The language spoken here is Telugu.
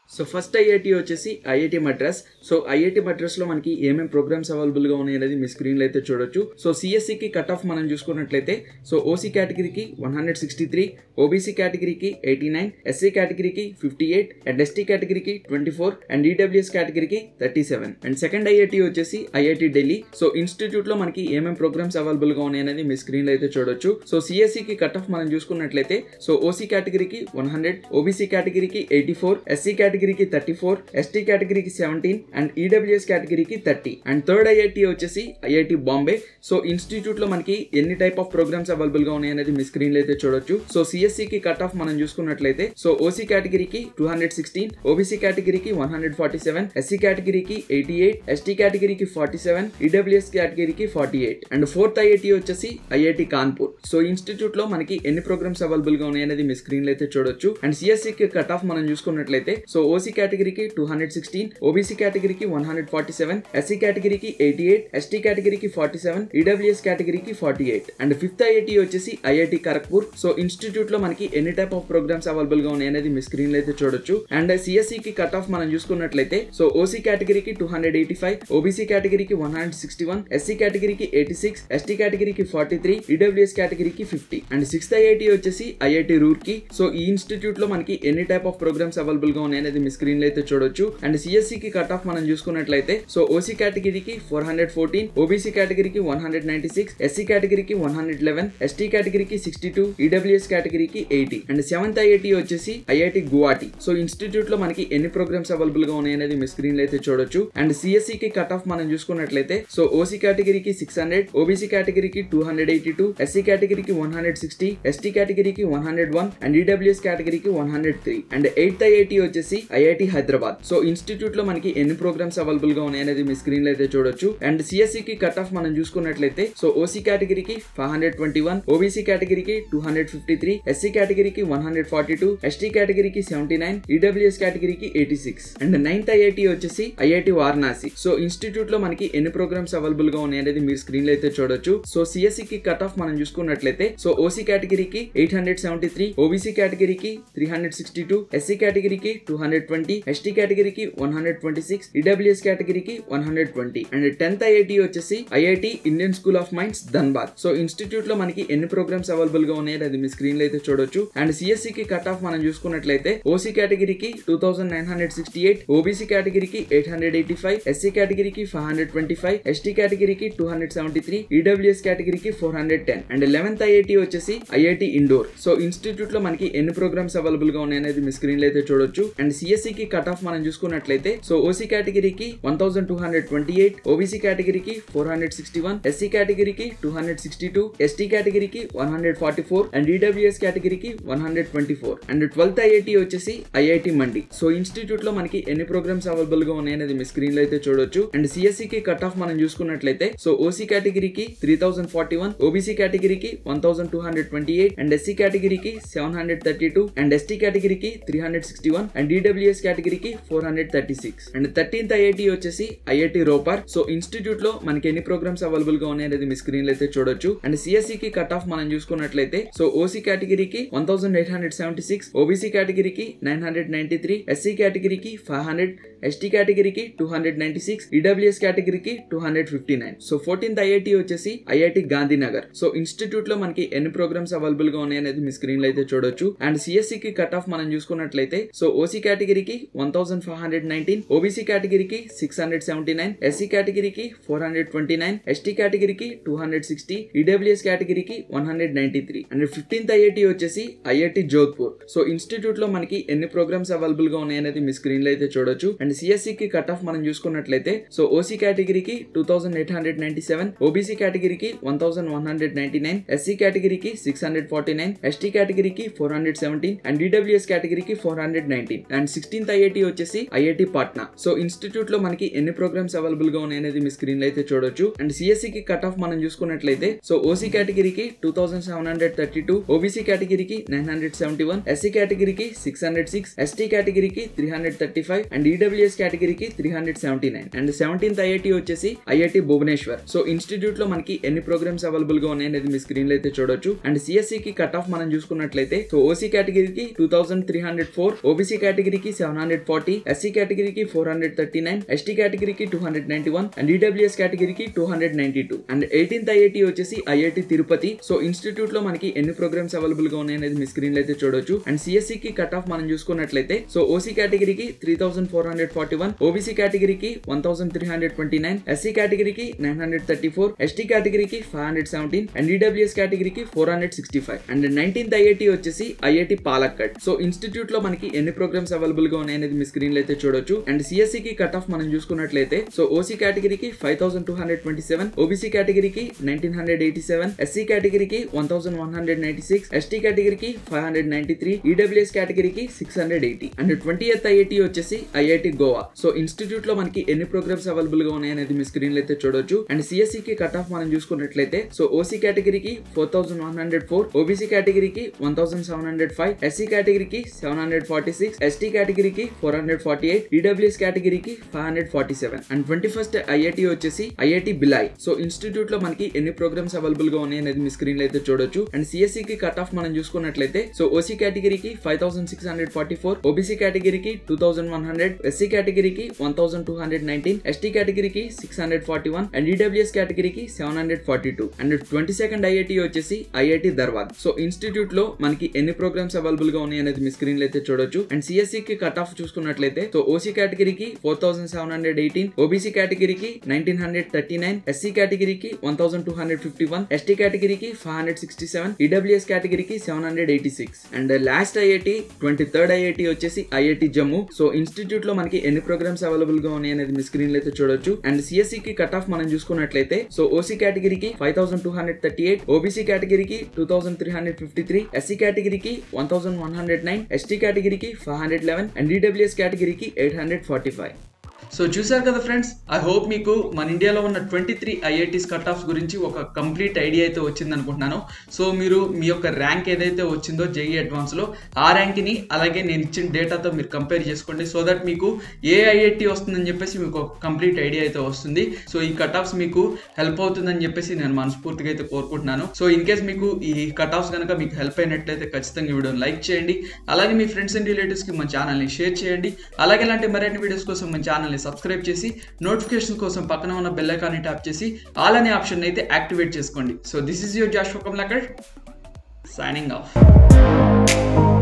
సో ఫస్ట్ ఐఐటి వచ్చేసి IIT Madras so IIT Madras లో మనకి ఏమేమి ప్రోగ్రామ్స్ అవైలబుల్ గా ఉన్నాయి అనేది మీ స్క్రీన్ లో అయితే చూడొచ్చు సో సిఎస్సి కి కట్ ఆఫ్ మనం చూసుకున్నట్లయితే సో ఓసీ కేటగిరీకి one hundred sixty three OBC కేటగిరీకి ఎయిటీ నైన్ ఎస్సీ కేటగిరీకి ఫిఫ్టీ ఎయిట్ అండ్ ఎస్టీ కేటగిరీకి ట్వంటీ ఫోర్ అండ్ ఈడబ్ల్యూఎస్ కేటగిరీకి thirty seven and second IIT వచ్చేసి ఐఐటి ఢిల్లీ సో ఇన్స్టిట్యూట్ లో మనకి ఏమేమి ప్రోగ్రామ్స్ అవైలబుల్ గా ఉన్నాయి అనేది మీ స్క్రీన్ లో అయితే చూడొచ్చు సో సిఎస్సి కి కట్ ఆఫ్ మనం చూసుకున్నట్లయితే సో ఓసీ కేటగిరీకి వన్ హండ్రెడ్ ఓబీసీ కేటగిరీకి ఎయిటీ ఫోర్ ఎస్సీ కేటగిరీకి థర్టీ ఫోర్ ఎస్టీ కేటగిరీకి సెవెంటీన్ అండ్ ఈడబ్ల్యూఎస్ కేటగిరీకి థర్టీ అండ్ థర్డ్ ఐఐటి వచ్చేసి ఐఐటి బాంబే సో ఇన్స్టిట్యూట్ లో మనకి ఎన్ని టైప్ ఆఫ్ ప్రోగ్రామ్స్ అవైలబుల్ గా ఉన్నాయి అనేది మీ స్క్రీన్ లో అయితే చూడొచ్చు సో సిఎస్సి కి కట్ ఆఫ్ మనం చూసుకున్నట్లయితే సో ఓసీ కేటగిరీకి టూ హండ్రెడ్ సిక్స్టీన్ ఓబీసీ కేటగిరీకి one hundred forty seven SC కేటగిరీకి ఎయిటీ ఎయిట్ ఎస్టీ కేటగిరీకి ఫార్టీ సెవెన్ ఈడబ్ల్యూఎస్ కేటగిరీకి forty eight and fourth IIT వచ్చేసి ఐఐటి కాన్పూర్ సో ఇన్స్టిట్యూట్ లో మనకి ఎన్ని ప్రోగ్రామ్స్ అవైలబుల్ గా ఉన్నాయి అనేది మీ స్క్రీన్ లో అయితే చూడొచ్చు అండ్ సిఎస్సి కి కట్ ఆఫ్ మనం చూసుకున్నట్లయితే సో ఓసీ కేటగిరీకి టూ హండ్రెడ్ సిక్స్టీన్ ఓబీసీ కేటగిరీకి one hundred forty seven SC కేటగిరీకి ఎయిటీ ఎయిట్ ఎస్టీ కేటగిరీకి ఫార్టీ సెవెన్ ఈడబ్ల్యూఎస్ కేటగిరీకి forty eight and fifth IIT వచ్చేసి ఐఐటి ఖరగ్పూర్ సో ఇన్స్టిట్యూట్ లో మనకి ఎన్ని టైప్ ఆఫ్ ప్రోగ్రామ్స్ అవైలబుల్ గా ఉన్నాయి అనేది మీ స్క్రీన్ లో అయితే చూడొచ్చు అండ్ సిఎస్సి కి కట్ ఆఫ్ మనం చూసుకున్నట్లయితే సో ఓసీ కేటగిరీకి two hundred eighty five OBC కేటగిరీకి one hundred sixty one SC కేటగిరీకి ఎయిటీ సిక్స్ ఎస్టీ కేటగిరీకి ఫార్టీ త్రీ ఈడబ్ల్యూఎస్ కేటగిరీకి ఫిఫ్టీ అండ్ సిక్స్త్ ఐఐటి వచ్చేసి ఐఐటి రూర్కి సో ఈ ఇన్స్టిట్యూట్ లో మనకి ఎన్ని టైప్ ఆఫ్ ప్రోగ్రామ్స్ అవైలబుల్ గా ఉన్నాయి అనేది మీ స్క్రీన్ లో అయితే చూడొచ్చు అండ్ సిఎస్సి కి కట్ ఆఫ్ మనం చూసుకున్నట్లయితే సో ఓసీ కేటగిరీకి ఫోర్ హండ్రెడ్ ఫోర్టీన్ ఓబీసీ కేటగిరీకి one hundred ninety six SC కేటగిరీకి వన్ హండ్రెడ్ లెవెన్ ఎస్టీ కేటగిరీకి సిక్స్టీ టూ ఈడబ్ల్యూఎస్ కేటగిరీకి ఎయిటీ అండ్ సెవెంత్ ఐఐటి వచ్చేసి ఐఐటి గువాహటి సో ఇన్స్టిట్యూట్ లో మనకి ఎన్ని ప్రోగ్రామ్స్ అవైలబుల్ గా ఉన్నాయి అనేది మీ స్క్రీన్ లో అయితే చూడొచ్చు అండ్ సిఎస్సి కి కట్ ఆఫ్ మనం చూసుకున్నట్లయితే సో ఓసీ కేటగిరీకి సిక్స్ హండ్రెడ్ ఓబీసీ కేటగిరీకి two hundred eighty two SC కేటగిరీకి వన్ హండ్రెడ్ సిక్స్టీ ఎస్టీ కేటగిరీకి one hundred one and EWS కేటగిరీకి one hundred three and eighth IIT వచ్చేసి ఐఐటి హైదరాబాద్ సో ఇన్స్టిట్యూట్ లో మనకి ఎన్ని ప్రోగ్రామ్స్ అవైలబుల్ గా ఉన్నాయి అనేది మీ స్క్రీన్ లో అయితే చూడొచ్చు అండ్ సిఎస్సి కి కట్ ఆఫ్ మనం చూసుకున్నట్లయితే సో ఓసీ కేటగిరీకి five hundred twenty one OBC కేటగిరీకి two hundred fifty three SC కేటగిరీకి one hundred forty two ST కేటగిరీకి సెవెంటీ నైన్ ఈడబ్ల్యూఎస్ కేటగిరీకి eighty six and ninth IIT వచ్చేసి ఐఐటి వారణాసి సో ఇన్స్టిట్యూట్ లో మనకి ఎన్ని ప్రోగ్రామ్స్ అవైలబుల్ గా ఉన్నాయి అనేది మీరు స్క్రీన్ లో అయితే చూడొచ్చు సో సిఎస్సి కి కట్ ఆఫ్ మనం చూసుకున్నట్లయితే సో ఓసీ కేటగిరీకి eight hundred seventy three OBC కేటగిరీకి three hundred sixty two SC కేటగిరీకి టూ హండ్రెడ్ ట్వంటీ ఎస్టీ కేటగిరీకి one hundred twenty six EWS కేటగిరీకి one hundred twenty and tenth IIT వచ్చేసి IIT Indian School of Mines Dhanbad so institute లో మనకి ఎన్ని ప్రోగ్రామ్స్ అవైలబుల్ గా ఉన్నాయి అది మీ స్క్రీన్ లో అయితే చూడొచ్చు అండ్ సిఎస్సి కి కట్ ఆఫ్ మనం చూసుకున్నట్లయితే ఓసీ కేటగిరీకి two thousand nine hundred sixty eight OBC కేటగిరీకి eight hundred eighty five SC కేటగిరీకి five hundred twenty five ST కేటగిరీకి two hundred seventy three EWS కేటగిరీకి four hundred ten and eleventh IIT వచ్చేసి ఐఐటి ఇండోర్ సో ఇన్స్టిట్యూట్ లో మనకి ఎన్ని ప్రోగ్రామ్స్ అవైలబుల్ గా ఉన్నాయి అనేది మీ స్క్రీన్ లో అయితే చూడొచ్చు అండ్ సిఎస్సి కి కట్ ఆఫ్ మనం చూసుకున్నట్లయితే సో ఓసీ కేటగిరీకి one thousand two hundred twenty eight OBC కేటగిరీకి four hundred sixty one SC కేటగిరీకి two hundred sixty two ST కేటగిరీకి one hundred forty four and EWS కేటగిరీకి one hundred twenty four and twelfth IIT వచ్చేసి ఐఐటి మండి సో ఇన్స్టిట్యూట్ లో మనకి ఎన్ని ప్రోగ్రామ్స్ అవైలబుల్ గా ఉన్నాయి అనేది మీ స్క్రీన్ లో అయితే చూడొచ్చు అండ్ సిఎస్సి కి కట్ ఆఫ్ మనం చూసుకున్నట్లయితే సో ఓసీ కేటగిరీకి three thousand forty one OBC కేటగిరీకి one thousand two hundred twenty eight and SC కేటగిరీకి seven hundred thirty two and ST కేటగిరీకి three hundred sixty one and EWS కేటగిరీకి four hundred thirty six and thirteenth IIT వచ్చేసి ఐఐటి రోపర్ సో ఇన్స్టిట్యూట్ లో మనకి ఎన్ని ప్రోగ్రామ్స్ అవైలబుల్ గా ఉన్నాయి అనేది మీ స్క్రీన్ లో అయితే చూడొచ్చు అండ్ సిఎస్సి కి కట్ ఆఫ్ మనం చూసుకున్నట్లయితే సో ఓసీ కేటగిరీకి one thousand eight hundred seventy six OBC కేటగిరీకి nine hundred ninety three SC కేటగిరీకి ఫైవ్ హండ్రెడ్ ఎస్టీ కేటగిరీకి two hundred ninety six EWS కేటగిరీకి two hundred fifty nine so fourteenth IIT వచ్చేసి ఐఐటి గాంధీనగర్ సో ఇన్స్టిట్యూట్ లో మనకి ఎన్ని ప్రోగ్రామ్స్ అవైలబుల్ గా ఉన్నాయి అనేది మీ స్క్రీన్ లో అయితే చూడొచ్చు అండ్ సిఎస్సి కి కట్ ఆఫ్ మనం చూసుకున్నట్లయితే సో ఓసీ కేటగిరీకి one thousand five hundred nineteen OBC కేటగిరీకి six hundred seventy nine SC కేటగిరీకి four hundred twenty nine ST కేటగిరీకి టూ హండ్రెడ్ సిక్స్టీ ఈడబ్ల్యూఎస్ కేటగిరీకి one hundred ninety three and fifteenth IIT వచ్చేసి ఐఐటి జోధ్పూర్ సో ఇన్స్టిట్యూట్ లో మనకి ఎన్ని ప్రోగ్రామ్స్ అవైలబుల్ గా ఉన్నాయి అనేది మీ స్క్రీన్ లో అయితే చూడొచ్చు అండ్ సిఎస్సి కి కట్ ఆఫ్ మనం చూసుకున్నట్లయితే సో ఓసీ కేటగిరీకి two thousand eight hundred ninety seven OBC కేటగిరీకి one thousand one hundred ninety nine SC కేటగిరీకి six hundred forty nine ST కేటగిరీకి four hundred seventeen and EWS కేటగిరీకి four hundred nineteen and sixteenth IIT వచ్చేసి ఐఐటి పాట్నా సో ఇన్స్టిట్యూట్ లో మనకి ఎన్ని ప్రోగ్రామ్స్ అవైలబుల్ గా ఉన్నాయి అనేది మీ స్క్రీన్ లో అయితే చూడొచ్చు అండ్ సిఎస్సి కి కట్ ఆఫ్ మనం చూసుకున్నట్లయితే సో ఓసీ కేటగిరీకి two thousand seven hundred thirty two OBC కేటగిరీకి nine hundred seventy one SC కేటగిరీకి సిక్స్ హండ్రెడ్ సిక్స్ ఎస్టీ కేటగిరీకి three hundred thirty five and EWS కేటగిరీకి three hundred seventy nine and seventeenth IIT వచ్చేసి ఐఐటి భువనేశ్వర్ సో ఇన్స్టిట్యూట్ లో మనకి ఎన్ని ప్రోగ్రామ్స్ అవైలబుల్ గా ఉన్నాయి అనేది మీ స్క్రీన్ లో అయితే చూడొచ్చు అండ్ సిఎస్సి కి కట్ ఆఫ్ మనం చూసుకున్నట్లయితే సో ఓసీ కేటగిరీకి two thousand three hundred four OBC కేటగిరీకి కేటగిరీకి సెవెన్ హండ్రెడ్ ఫార్టీ ఎస్సీ కేటగిరీకి four hundred thirty nine ST కేటగిరీకి two hundred ninety one and EWS కేటగిరీకి two hundred ninety two and eighteenth IIT వచ్చేసి ఐఐటి తిరుపతి సో ఇన్స్టిట్యూట్ లో మనకి ఎన్ని ప్రోగ్రామ్స్ అవైలబుల్ గా ఉన్నాయనేది మీ స్క్రీన్ లో అయితే చూడొచ్చు అండ్ సిఎస్సి కి కట్ ఆఫ్ మనం చూసుకున్నట్లయితే సో ఓసీ కేటగిరీకి three thousand four hundred forty one OBC కేటగిరీకి one thousand three hundred twenty nine SC కేటగిరీకి nine hundred thirty four ST కేటగిరీకి five hundred seventeen and EWS కేటగిరీకి four hundred sixty five and nineteenth IIT వచ్చేసి ఐఐటి పాలక్కడ్ సో ఇన్స్టిట్యూట్ లో మనకి ఎన్ని ప్రోగ్రామ్స్ అవైలబుల్ గా ఉన్నాయనేది మీ స్క్రీన్ లో అయితే చూడొచ్చు అండ్ సిఎస్సి కి కట్ ఆఫ్ మనం చూసుకున్నట్లయితే సో ఓసీ కేటగిరీకి five thousand two hundred twenty seven OBC కేటగిరీకి nineteen hundred eighty seven SC కేటగిరీకి one thousand one hundred ninety six ST కేటగిరీకి five hundred ninety three EWS కేటగిరీకి six hundred eighty and twenty eighth IIT వచ్చేసి ఐఐటి గోవా సో ఇన్స్టిట్యూట్ లో మనకి ఎన్ని ప్రోగ్రామ్స్ అవైలబుల్ గా ఉన్నాయనేది మీ స్క్రీన్ లో అయితే చూడొచ్చు అండ్ సిఎస్సి కి కట్ ఆఫ్ మనం చూసుకున్నట్లయితే సో ఓసీ కేటగిరీకి four thousand one hundred four OBC కేటగిరీకి one thousand seven hundred five SC కేటగిరీకి seven hundred forty six ST కేటగిరీకి four hundred forty eight EWS కేటగిరీకి five hundred forty seven and twenty first IIT వచ్చేసి ఐఐటి బిలాయ్ సో ఇన్స్టిట్యూట్ లో మనకి ఎన్ని ప్రోగ్రామ్స్ అవైలబుల్ గా ఉన్నాయి అనేది మీ స్క్రీన్ లో అయితే చూడొచ్చు అండ్ సిఎస్సి కి కట్ ఆఫ్ మనం చూసుకున్నట్లయితే సో ఓసీ కేటగిరీకి five thousand six hundred forty four OBC కేటగిరీకి two thousand one hundred SC కేటగిరీకి one thousand two hundred nineteen ST కేటగిరీకి six hundred forty one and EWS కేటగిరీకి seven hundred forty two and twenty second IIT వచ్చేసి ఐఐటి దర్వాద్ సో ఇన్స్టిట్యూట్ లో మనకి ఎన్ని ప్రోగ్రామ్స్ అవైలబుల్ గా ఉన్నాయి అనేది మీ స్క్రీన్ లో అయితే చూడొచ్చు అండ్ సిఎస్సి కి కట్ ఆఫ్ చూసుకున్నట్లయితే సో ఓసీ కేటగిరీకి four thousand seven hundred eighteen OBC కేటగిరీకి nineteen hundred thirty nine SC కేటగిరీకి one thousand two hundred fifty one ST కేటగిరీకి five hundred sixty seven EWS కేటగిరీకి seven hundred eighty six and last IIT twenty third IIT వచ్చేసి ఐఐటి జమ్మూ సో ఇన్స్టిట్యూట్ లో మనకి ఎన్ని ప్రోగ్రామ్స్ అవైలబుల్ గా ఉన్నాయి అనేది మీ స్క్రీన్ లో అయితే చూడొచ్చు అండ్ సిఎస్సి కి కట్ ఆఫ్ మనం చూసుకున్నట్లయితే సో ఓసీ కేటగిరీకి five thousand two hundred thirty eight OBC కేటగిరీకి two thousand three hundred fifty three SC కేటగిరీకి one thousand one hundred nine ST కేటగిరీకి five hundred eleven and EWS కేటగిరీకి eight hundred forty five so చూసారు కదా ఫ్రెండ్స్ ఐ హోప్ మీకు మన ఇండియాలో ఉన్న twenty three IITs cut offs గురించి ఒక కంప్లీట్ ఐడియా అయితే వచ్చింది అనుకుంటున్నాను సో మీరు మీ యొక్క ర్యాంక్ ఏదైతే వచ్చిందో జేఈ అడ్వాన్స్లో ఆ ర్యాంక్ని అలాగే నేను ఇచ్చిన డేటాతో మీరు కంపేర్ చేసుకోండి సో దట్ మీకు ఏ ఐఐటి వస్తుందని చెప్పేసి మీకు ఒక కంప్లీట్ ఐడియా అయితే వస్తుంది సో ఈ కట్ ఆఫ్స్ మీకు హెల్ప్ అవుతుందని చెప్పేసి నేను మనస్ఫూర్తిగా అయితే కోరుకుంటున్నాను సో ఇన్ కేస్ మీకు ఈ కట్ ఆఫ్స్ కనుక మీకు హెల్ప్ అయినట్లయితే ఖచ్చితంగా ఈ వీడియోని లైక్ చేయండి అలాగే మీ ఫ్రెండ్స్ అండ్ రిలేటివ్స్కి మన ఛానల్ని షేర్ చేయండి అలాగే ఇలాంటి మరిన్ని వీడియోస్ కోసం మన ఛానల్ని సబ్స్క్రైబ్ చేసి నోటిఫికేషన్ కోసం పక్కన ఉన్న బెల్ ఐకాన్ని ట్యాప్ చేసి ఆల్ అనే ఆప్షన్ అయితే యాక్టివేట్ చేసుకోండి so this is your Jash Kamlakar signing of